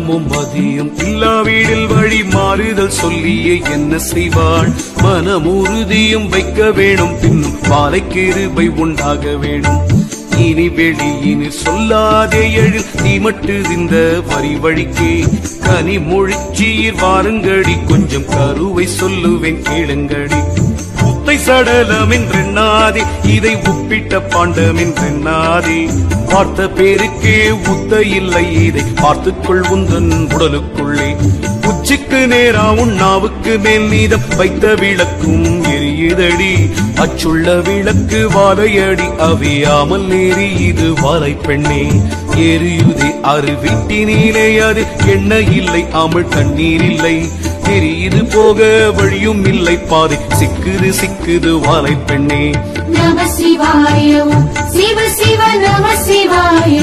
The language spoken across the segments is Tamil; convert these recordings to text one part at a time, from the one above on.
மனமும் மதியும் இல்லா வீடில் வழி மாறுதல் சொல்லியே என்ன செய்வாள் மனமுறுதியும் வைக்க வேணும் பின்னும் வாழை கிருபை உண்டாக வேணும் இனி வெளியினில் சொல்லாதே எழில் நீ மட்டு இந்த வரி வழிக்கே கனி மொழிச்சீர் வாருங்கடி கொஞ்சம் கருவை சொல்லுவேன் கேளுங்கடி உத்தை சடலம் என்றெண்ணாதே இதை உப்பிட்ட பாண்டம் என்றெண்ணாதே பார்த்த பேருக்கே உத்த இல்லை இதை பார்த்துக்கொள் உந்தன் உடலுக்குள்ளே உச்சிக்கு நேரா உண்ணாவுக்கு மேல் நீதம் வைத்த விளக்கும் எரியுதடி அச்சுள்ள விளக்கு வாழையடி அவியாமல் நேரி இது வாழை பெண்ணே எரியுதே அரு வீட்டினிலே அது எண்ணெய் இல்லை அமிழ் தண்ணீர் இல்லை தெரியுது போக வழியும் இல்லை பாதை சிக்குது சிக்குது வாழை பெண்ணே நம சிவாய ஓம் சிவ சிவ நம சிவாய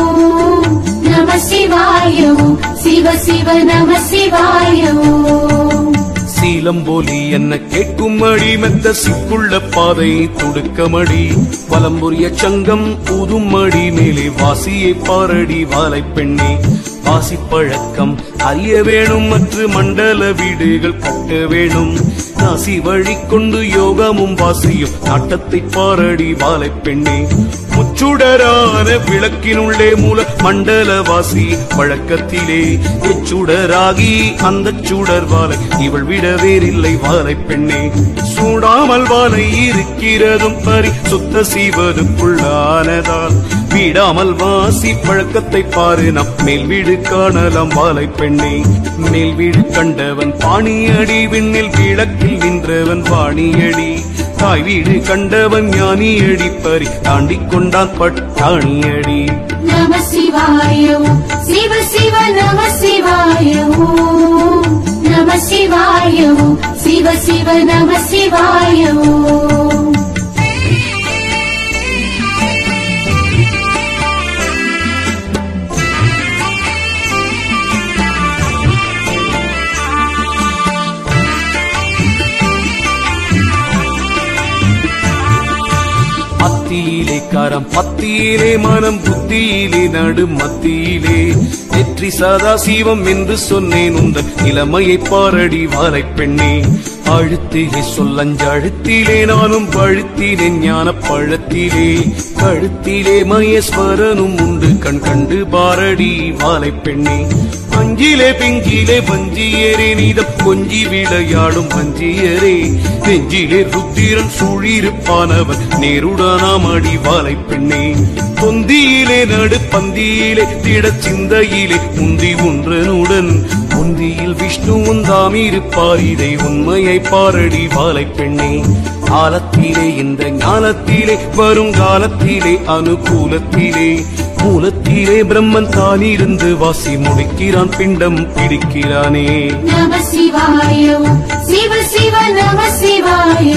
ஓம் நம சிவாய ஓம் சிவ சிவ நம சிவாய ஓம் சீலம்போலி என்ன கேட்குமடி மெத்த சிக்குள்ள பாதை துடுக்கமடி வலம்புரிய சங்கம் ஊதுமடி மேலே வாசியை பாரடி வாழை பெண்ணே வாசி பழக்கம் அறிய வேணும் மற்ற மண்டல வீடுகள் கட்ட வேணும் நாசி வழி கொண்டு யோகமும் வாசியும் நாட்டத்தை பாரடி வாழை பெண்ணே முச்சுடரான விளக்கினுள்ளே மூல மண்டல வாசி பழக்கத்திலே எச்சுடராகி அந்த சுடர் வாழை இவள் விட வேறில்லை வாழை பெண்ணே சூடாமல் வாழை இருக்கிறதும் பரி சுத்த செய்வதுக்குள்ளானதால் வீடாமல் வாசி பழக்கத்தை பாரு நம் மேல் வீடு காணலாம் வாழை பெண்ணே மேல் வீடு கண்டவன் பாணியடி விண்ணில் விளக்கில் நின்றவன் வாணியடி தாய் வீடு கண்டவன் ஞானியடி பறி தாண்டிக் கொண்டான் பட்டாணியடி நம சிவாய ஓம் சிவ சிவ நம சிவாய ஓம் நம சிவாய ஓம் சிவ சிவ நம சிவாய ஓம் அத்தியிலே கரம் பத்தியிலே மனம் புத்தியிலே நடு மத்தியிலே வெற்றி சதா சிவம் என்று சொன்னேன் உந்தன் இளமையை பாரடி வாழை பெண்ணே அழுத்திலே சொல்லஞ்ச அழுத்திலே நானும் பழுத்தினேன் ஞான பழத்திலே கழுத்திலே மகேஸ்வரனும் உண்டு கண் கண்டு பாரடி வாழை பெண்ணே அஞ்சிலே பிஞ்சிலே வஞ்சியரே நீதம் கொஞ்சி விளையாடும் வஞ்சியரே நெஞ்சிலே ருத்திரன் சூழிருப்பானவன் நேருடனாம் அடி வாழை பெண்ணே தொந்தியிலே நடு பந்தியிலே திட சிந்தையிலே முந்தி ஒன்றனுடன் முந்தியில் விஷ்ணுவும் தாம் இருப்பார் இதை உண்மையை பாரடி வாழை பெண்ணே காலத்திலே இந்த ஞானத்திலே வருங்காலத்திலே அனுகூலத்திலே மூலத்திலே பிரம்மன் தான் இருந்து வாசி முடிக்கிறான் பிண்டம் பிடிக்கிறானே நம சிவாய ஓம் சிவ சிவ நம சிவாய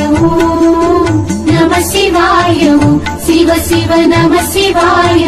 ஓம் நம சிவாய ஓம் சிவ சிவ நம சிவாய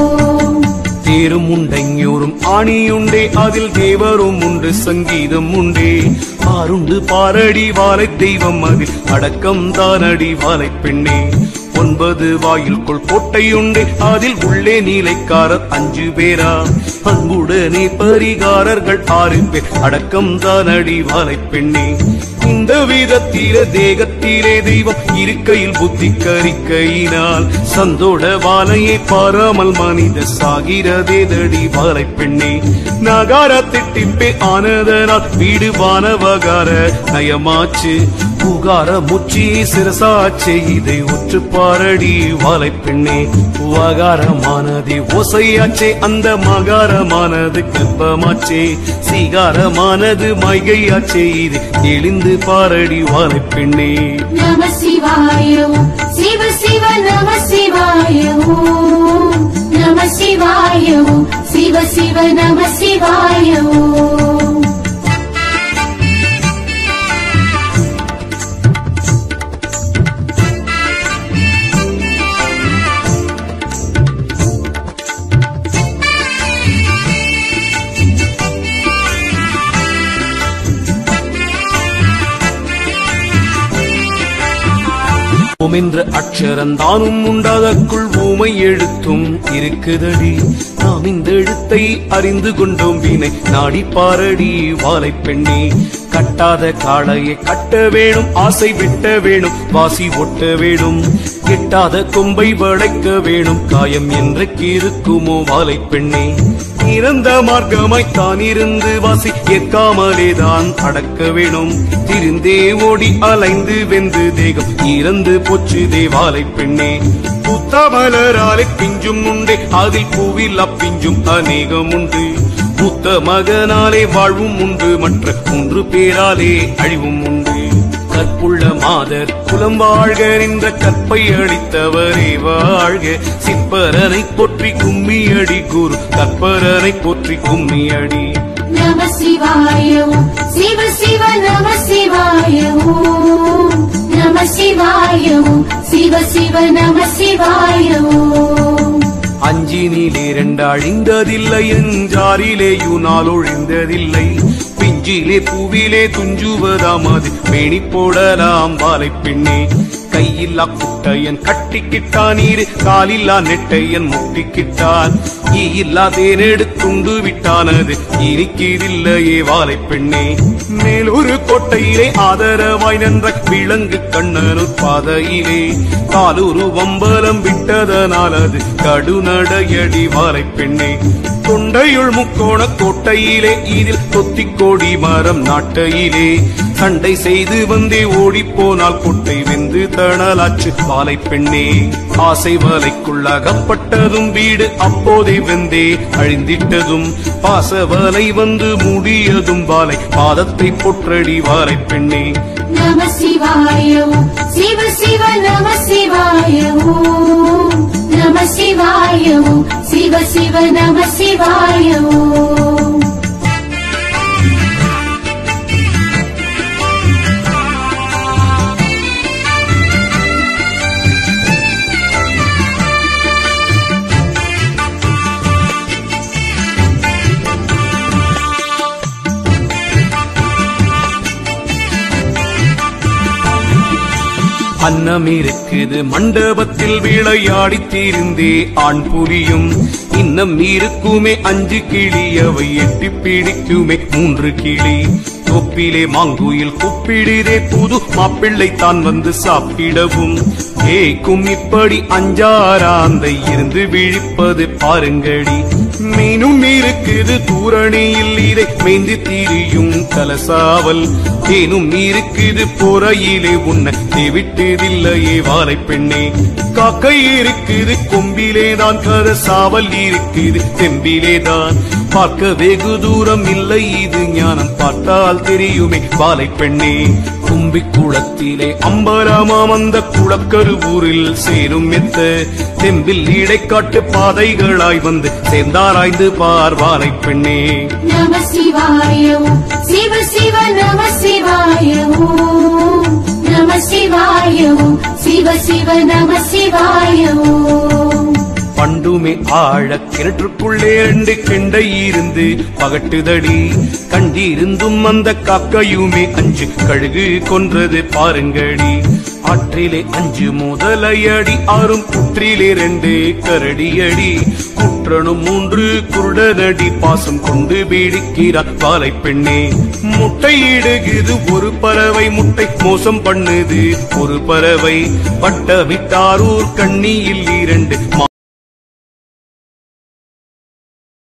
ஓம் தேரும் உண்டைஞூரும் ஆணியுண்டே அதில் தேவரும் உண்டு சங்கீதம் உண்டே ஆருண்டு பாரடி வாழை தெய்வம் அதில் அடக்கம் தானடி வாழை பெண்ணே ஒன்பது வாயில்குள் கோட்டையுண்டே அதில் உள்ளே நீலைக்காரர் அஞ்சு பேரா அன்புடனே பரிகாரர்கள் ஆறு பேர் அடக்கம் தானடி வாழை பெண்ணே இந்த விதத்திலே தேகத்திலே தெய்வம் இருக்கையில் புத்தி கரிக்கையினால் சந்தோட வாழையை பாராமல் மனித சாகிறதே தடி வாழை பெண்ணே நகார திட்டிப்பே ஆனதனால் வீடு வானவகார நயமாச்சு புகார முச்சி சிரசாச்சே இதை உற்று பாரடி வாழை பெண்ணே வகாரமானது ஓசையாச்சே அந்த மகாரமானது கற்பமாச்சே சீகாரமானது மைகையாச்சே இது தெளிந்து பாரடி வாழை பெண்ணே நம சிவாய ஓம் சிவ சிவ நம சிவாய ஓம் நம சிவாய ஓம் சிவ சிவ நம சிவாய ஓம் ஓம் என்ற அக்ஷரந்தானும் உண்டாதற்குள் ஊமை எழுத்தும் இருக்குதடி நாம் இந்த எழுத்தை அறிந்து கொண்டோம் வீணை நாடி பாரடி வாலை பெண்ணே கட்டாத காளையை கட்ட வேணும் ஆசை வெட்ட வேணும் வாசி ஒட்ட வேணும் எட்டாத கொம்பை வளைக்க வேணும் காயம் என்றைக்கு இருக்குமோ வாலை பெண்ணே இறந்த மார்க்கமாய் தான் இருந்து வாசி ஏற்காமலே தான் அடக்க வேணும் திருந்தே ஓடி அலைந்து வெந்து தேகம் இறந்து போச்சு தேவாலை பெண்ணே புத்தமலராலே பிஞ்சும் உண்டே அதில் பூவில் அப்பிஞ்சும் அநேகம் உண்டு புத்த மகனாலே வாழ்வும் உண்டு மற்ற மூன்று பேராலே அழிவும் உண்டு கற்புள்ள மாதர் குலம் வாழ்க என்ற கற்பை அளித்தவரே வாழ்க சிற்பரனை போற்றி கும்மியடி குரு கற்பரனை போற்றி கும்மியடி நம சிவாய ஓம் சிவ சிவ நம சிவாய ஓம் நம சிவாய ஓம் சிவ சிவ நம சிவாய ஓம் அஞ்சினிலே இரண்டு அழிந்ததில்லை என்றாரிலேயு நாள் ஒழிந்ததில்லை பிஞ்சிலே பூவிலே துஞ்சுவதாம் அது மேனி போடலாம் வாலை பெண்ணே கையில்லா குட்டையன் கட்டிக்கிட்டான் நீரு காலில்லா நெட்டையன் முட்டிக்கிட்டான் ஈயில்லா தேனெடுத்துண்டு விட்டானது இனிக்கிதில்லையே வாலை பெண்ணே மேலொரு கோட்டையிலே ஆதரவாய் நின்ற விலங்கு கண்ணனூர் பாதையிலே காலூரு வம்பலம் விட்டதனால் அது கடுநடையடி வாலை பெண்ணே தொண்டையுள் முக்கோண கோட்டையிலே இதில் தொத்திக் கோடி மரம் நாட்டையிலே சண்டை செய்து வந்தே ஓடிப் போனால் கொட்டை வெந்து தணலாச்சு வாலை பெண்ணே ஆசை வலைக்குள் அகப்பட்டதும் வீடு அப்போதே வெந்தே அழிந்திட்டதும் பாசவலை வந்து மூடியதும் வாலை பாதத்தை பொற்றடி வாலை பெண்ணே நம சிவாய ஓம் சிவ சிவ நம சிவாய ஓம் நம சிவாய ஓம் சிவ சிவ நம சிவாய ஓம் அன்னம் இருக்குது மண்டபத்தில் விளையாடித் தீர்ந்தே ஆண் புலியும் இன்னம் இருக்குமே அஞ்சு கிளி அவை எட்டி பிடிக்குமே மூன்று கிளி தொப்பிலே மாங்குயில் கூப்பிடுதே புது மாப்பிள்ளை தான் வந்து சாப்பிடவும் ஏக்கும் இப்படி அஞ்சாராந்தை இருந்து விழிப்பது பாருங்கடி மீனும் இருக்குது தூரணியில் இதை மேய்ந்து தீரியும் கலசாவல் தேனும் இருக்குது பொறையிலே உன்னை தேவிட்டதில்லையே வாழை பெண்ணே காக்கை இருக்குது கொம்பிலே தான் கரசாவல் இருக்குது தெம்பிலே தான் பார்க்க வெகு தூரம் இல்லை இது ஞானம் பார்த்தால் தெரியுமே வாழை பெண்ணே கும்பி குளத்திலே அம்பலமாம் அந்த குளக்கருவூரில் சேரும் மெத்த தெம்பில் இடைக்காட்டு பாதைகளாய் வந்து சேர்ந்தாராய்ந்து பார்வாலை பெண்ணே நம சிவாய ஓம் சிவ சிவ நம சிவாய ஓம் நம சிவாய ஓம் சிவ சிவ நம சிவாய ஓம் பண்டுமே ஆழ கிணற்றுக்குள்ளே ரெண்டு கெண்டை இருந்து பகட்டுதடி கண்டிருந்தும் அந்த காக்கையுமே அஞ்சு கழுகு கொன்றது பாருங்கடி ஆற்றிலே அஞ்சு முதலையடி ஆறும் குற்றிலே ரெண்டு கரடியடி குற்றனும் மூன்று குருடனடி பாசம் கொண்டு பீடிக்கிறார் பாலை பெண்ணே முட்டையிடுகிறது ஒரு பறவை முட்டை மோசம் பண்ணுது ஒரு பறவை பட்டமிட்டாரூர் கண்ணியில் இரண்டு